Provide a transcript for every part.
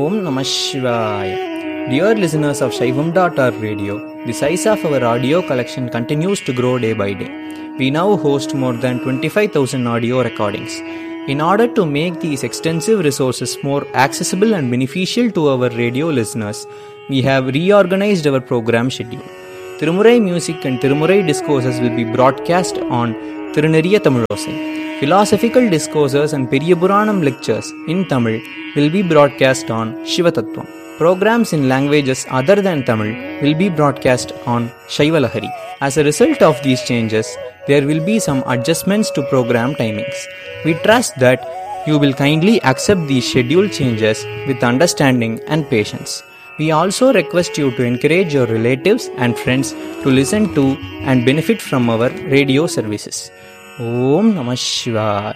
Om Namah Shivaya. Dear listeners of Shaivam.org radio, the size of our audio collection continues to grow day by day. We now host more than 25,000 audio recordings. In order to make these extensive resources more accessible and beneficial to our radio listeners, we have reorganized our program schedule. Tirumurai music and Tirumurai discourses will be broadcast on Tiruneriya Tamilosai. Philosophical discourses and Periyapuranam lectures in Tamil will be broadcast on Shivatattvam. Programs in languages other than Tamil will be broadcast on Shaivalahari. As a result of these changes, there will be some adjustments to program timings. We trust that you will kindly accept these schedule changes with understanding and patience. We also request you to encourage your relatives and friends to listen to and benefit from our radio services. ஓம் நம சிவாய்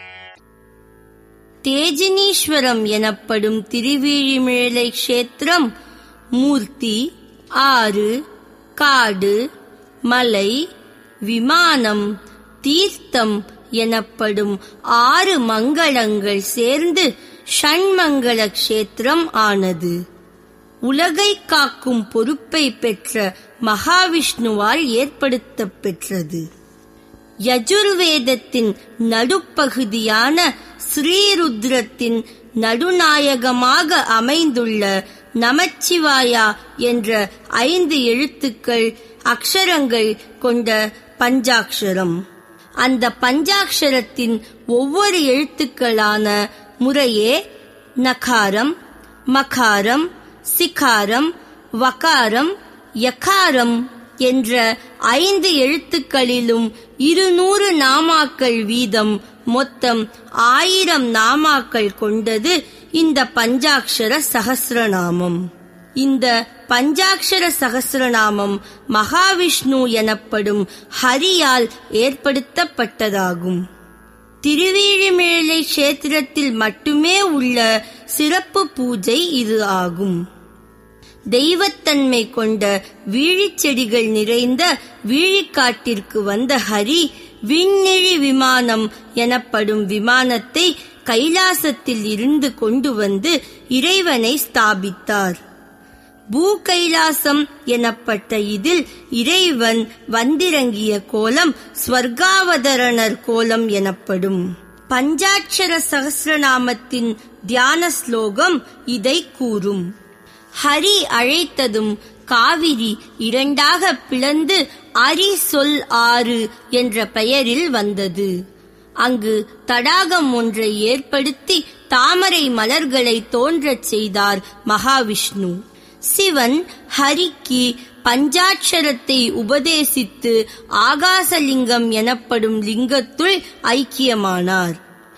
தேஜினீஸ்வரம் எனப்படும் திருவிழிமிழலை க்ஷேத்திரம் மூர்த்தி ஆறு காடு மலை விமானம் தீர்த்தம் எனப்படும் ஆறு மங்களங்கள் சேர்ந்து ஷண்மங்கள க்ஷேத்திரம் ஆனது உலகை காக்கும் பொறுப்பை பெற்ற மகாவிஷ்ணுவால் ஏற்படுத்தப் பெற்றது யஜுர்வேதத்தின் நடுப்பகுதியான ஸ்ரீருத்ரத்தின் நடுநாயகமாக அமைந்துள்ள நமச்சிவாயா என்ற ஐந்து எழுத்துக்கள் அக்ஷரங்கள் கொண்ட பஞ்சாக்ஷரம் அந்த பஞ்சாக்ஷரத்தின் ஒவ்வொரு எழுத்துக்களான முறையே நகாரம் மகாரம் சிகாரம் வகாரம் யகாரம் என்ற ஐந்து எழுத்துக்களிலும் இருநூறு நாமாக்கள் வீதம் மொத்தம் ஆயிரம் நாமாக்கள் கொண்டது இந்த பஞ்சாக்ஷர சகசிரநாமம் இந்த பஞ்சாக்ஷர சகசிரநாமம் மகாவிஷ்ணு எனப்படும் ஹரியால் ஏற்படுத்தப்பட்டதாகும் திருவேழிமிழலை கஷேத்திரத்தில் மட்டுமே உள்ள சிறப்பு பூஜை இது ஆகும் தெய்வத்தன்மை கொண்ட வீழிச்செடிகள் நிறைந்த வீழிக்காட்டிற்கு வந்த ஹரி விண்ணிழி விமானம் எனப்படும் விமானத்தை கைலாசத்தில் இருந்து கொண்டு வந்து இறைவனை ஸ்தாபித்தார் பூ கைலாசம் எனப்பட்ட இதில் இறைவன் வந்திறங்கிய கோலம் ஸ்வர்காவதரணர் கோலம் எனப்படும் பஞ்சாட்சர சகசிரநாமத்தின் தியான ஸ்லோகம் இதை கூறும் ஹரி அழைத்ததும் காவிரி இரண்டாக பிளந்து அரி சொல் ஆறு என்ற பெயரில் வந்தது அங்கு தடாகம் ஒன்றை ஏற்படுத்தி தாமரை மலர்களை தோன்றச் செய்தார் மகாவிஷ்ணு சிவன் ஹரிக்கு பஞ்சாட்சரத்தை உபதேசித்து ஆகாசலிங்கம் எனப்படும் லிங்கத்துள் ஐக்கியமானார்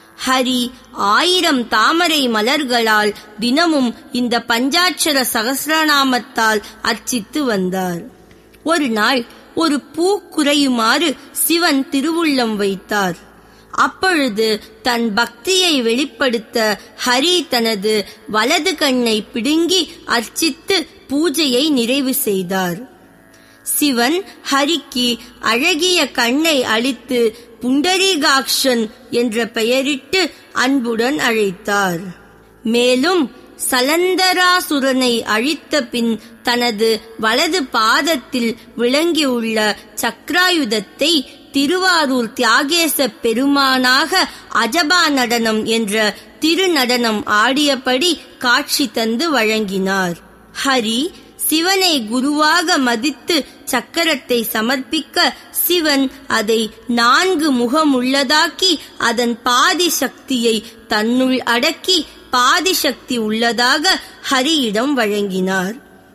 ஹரி ஆயிரம் தாமரை மலர்களால் தினமும் இந்த பஞ்சாட்சர சகசிரநாமத்தால் அர்ச்சித்து வந்தார் ஒரு நாள் ஒரு பூ குறையுமாறு சிவன் திருவுள்ளம் வைத்தார் அப்பொழுது தன் பக்தியை வெளிப்படுத்த ஹரி தனது வலது கண்ணை பிடுங்கி அர்ச்சித்து பூஜையை நிறைவு செய்தார் சிவன் ஹரிக்கு அழகிய கண்ணை அளித்து புண்டரீகாக்ஷன் என்ற பெயரிட்டு அன்புடன் அழைத்தார் மேலும் சலந்தராசுரனை அழித்த பின் தனது வலது பாதத்தில் விளங்கியுள்ள சக்ராயுதத்தை திருவாரூர் தியாகேச பெருமானாக அஜபா நடனம் என்ற திருநடனம் ஆடியபடி காட்சி தந்து வழங்கினார் ஹரி சிவனை குருவாக மதித்து சக்கரத்தை சமர்ப்பிக்க சிவன் அதை நான்கு முகமுள்ளதாக்கி அதன் பாதி சக்தியை தன்னுள் அடக்கி பாதி சக்தி உள்ளதாக ஹரியிடம் வழங்கினார்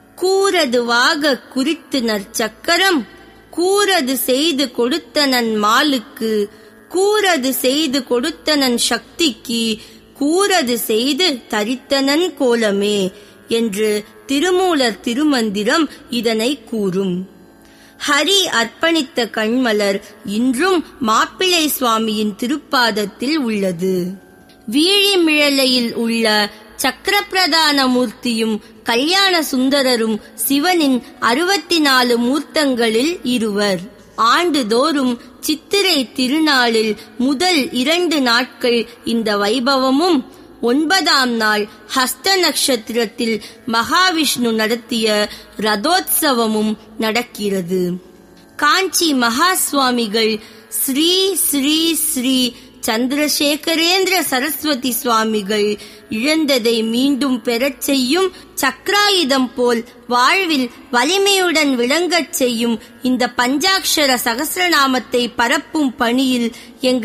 கூறதுவாக குறித்து நற்சக்கரம் கூறது செய்து கொடுத்தனன் மாலுக்கு கூறது செய்து கொடுத்தனன் சக்திக்கு கூறது செய்து தரித்தனன் கோலமே என்று திருமூலர் திருமந்திரம் இதனை கூறும் ஹரி அர்ப்பணித்த கண்மலர் இன்றும் மாப்பிள்ளை சுவாமியின் திருப்பாதத்தில் உள்ளது வீழிமிழலையில் உள்ள சக்கரப்பிரதான மூர்த்தியும் கல்யாண சுந்தரரும் சிவனின் அறுபத்தி நாலு மூர்த்தங்களில் இருவர் ஆண்டுதோறும் சித்திரை திருநாளில் முதல் இரண்டு நாட்கள் இந்த வைபவமும் ஒன்பதாம் நாள் ஹஸ்த நட்சத்திரத்தில் மகாவிஷ்ணு நடத்திய ரதோத்சவமும் நடக்கிறது காஞ்சி மகா சுவாமிகள் ஸ்ரீ ஸ்ரீ ஸ்ரீ சந்திரசேகரேந்திர சரஸ்வதி சுவாமிகள் இழந்ததை மீண்டும் பெறச் செய்யும் சக்ராயுதம் போல் வாழ்வில் வலிமையுடன் விளங்கச் செய்யும் இந்த பஞ்சாட்சர சகசிரநாமத்தை பரப்பும் பணியில் எங்கள்